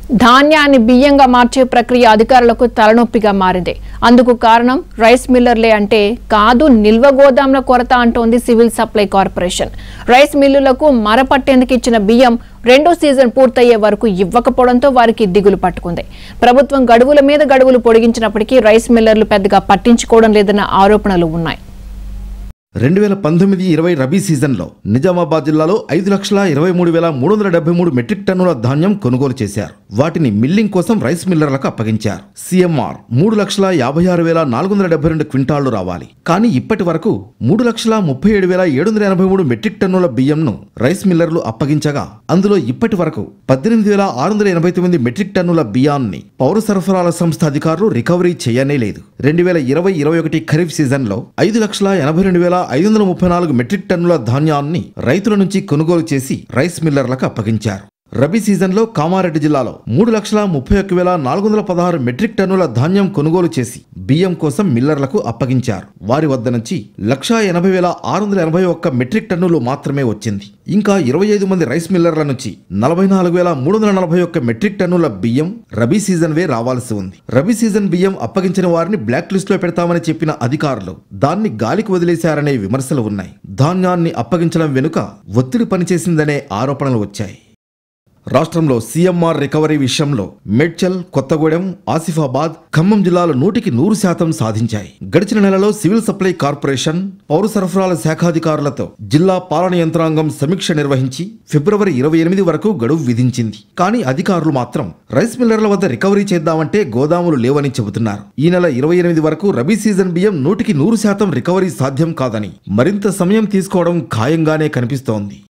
ధాన్యాన్ని బియ్యంగా మార్చే ప్రక్రియ అధికారులకు తలనొప్పిగా మారింది అందుకు కారణం రైస్ మిల్లర్లే అంటే కాదు నిల్వ గోదాంల కొరత అంటోంది సివిల్ సప్లై కార్పొరేషన్ రైస్ మిల్లులకు మరపట్టేందుకు ఇచ్చిన బియ్యం రెండో సీజన్ పూర్తయ్యే వరకు ఇవ్వకపోవడంతో వారికి దిగులు పట్టుకుంది ప్రభుత్వం గడువుల మీద గడువులు పొడిగించినప్పటికీ రైస్ మిల్లర్లు పెద్దగా పట్టించుకోవడం లేదన్న ఆరోపణలు ఉన్నాయి రెండు వేల పంతొమ్మిది ఇరవై రబీ సీజన్లో నిజామాబాద్ జిల్లాలో ఐదు లక్షల ఇరవై మూడు వేల మూడు వందల డెబ్బై మూడు మెట్రిక్ టన్నుల ధాన్యం కొనుగోలు చేశారు వాటిని మిల్లింగ్ కోసం రైస్ మిల్లర్లకు అప్పగించారు సీఎంఆర్ మూడు లక్షల యాభై ఆరు వేల నాలుగు వందల డెబ్బై రెండు క్వింటాళ్లు రావాలి కానీ ఇప్పటి వరకు మూడు లక్షల ముప్పై ఏడు వేల ఏడు వందల ఎనభై మూడు మెట్రిక్ టన్నుల బియ్యంను రైస్ మిల్లర్లు అప్పగించగా అందులో ఇప్పటి వరకు పద్దెనిమిది వేల ఆరు వందల ఎనభై తొమ్మిది మెట్రిక్ టన్నుల బియ్యాన్ని పౌర సరఫరాల సంస్థ అధికారులు రికవరీ చేయనే లేదు రెండు వేల ఇరవై ఇరవై ఒకటి ఖరీఫ్ సీజన్లో ఐదు లక్షల ఎనభై రెండు వేల ఐదు వందల ముప్పై నాలుగు మెట్రిక్ టన్నుల ధాన్యాన్ని రైతుల నుంచి కొనుగోలు చేసి రైస్ మిల్లర్లకు అప్పగించారు రబీ సీజన్లో కామారెడ్డి జిల్లాలో మూడు లక్షల ముప్పై ఒక్క వేల నాలుగు వందల పదహారు మెట్రిక్ టన్నుల ధాన్యం కొనుగోలు చేసి బియ్యం కోసం మిల్లర్లకు అప్పగించారు వారి వద్ద నుంచి లక్షా ఎనభై వేల ఆరు వందల ఎనభై ఒక్క మెట్రిక్ టన్నులు మాత్రమే వచ్చింది ఇంకా ఇరవై ఐదు మంది రైస్ మిల్లర్ల నుంచి నలభై నాలుగు వేల మూడు వందల నలభై ఒక్క మెట్రిక్ టన్నుల బియ్యం రబీ సీజన్ వే రావాల్సి ఉంది రబీ సీజన్ బియ్యం అప్పగించిన వారిని బ్లాక్ లిస్ట్ లో పెడతామని చెప్పిన అధికారులు దాన్ని గాలికి వదిలేశారనే విమర్శలు ఉన్నాయి ధాన్యాన్ని అప్పగించడం వెనుక ఒత్తిడి పనిచేసిందనే ఆరోపణలు వచ్చాయి రాష్ట్రంలో సీఎంఆర్ రికవరీ విషయంలో మేడ్చల్ కొత్తగూడెం ఆసిఫాబాద్ ఖమ్మం జిల్లాలు నూటికి నూరు శాతం సాధించాయి గడిచిన నెలలో సివిల్ సప్లై కార్పొరేషన్ పౌర సరఫరాల శాఖాధికారులతో జిల్లా పాలన యంత్రాంగం సమీక్ష నిర్వహించి ఫిబ్రవరి ఇరవై ఎనిమిది వరకు గడువు విధించింది కానీ అధికారులు మాత్రం రైస్ మిల్లర్ల వద్ద రికవరీ చేద్దామంటే గోదాములు లేవని చెబుతున్నారు ఈ నెల ఇరవై ఎనిమిది వరకు రబీ సీజన్ బియ్యం నూటికి నూరు శాతం రికవరీ సాధ్యం కాదని మరింత సమయం తీసుకోవడం ఖాయంగానే కనిపిస్తోంది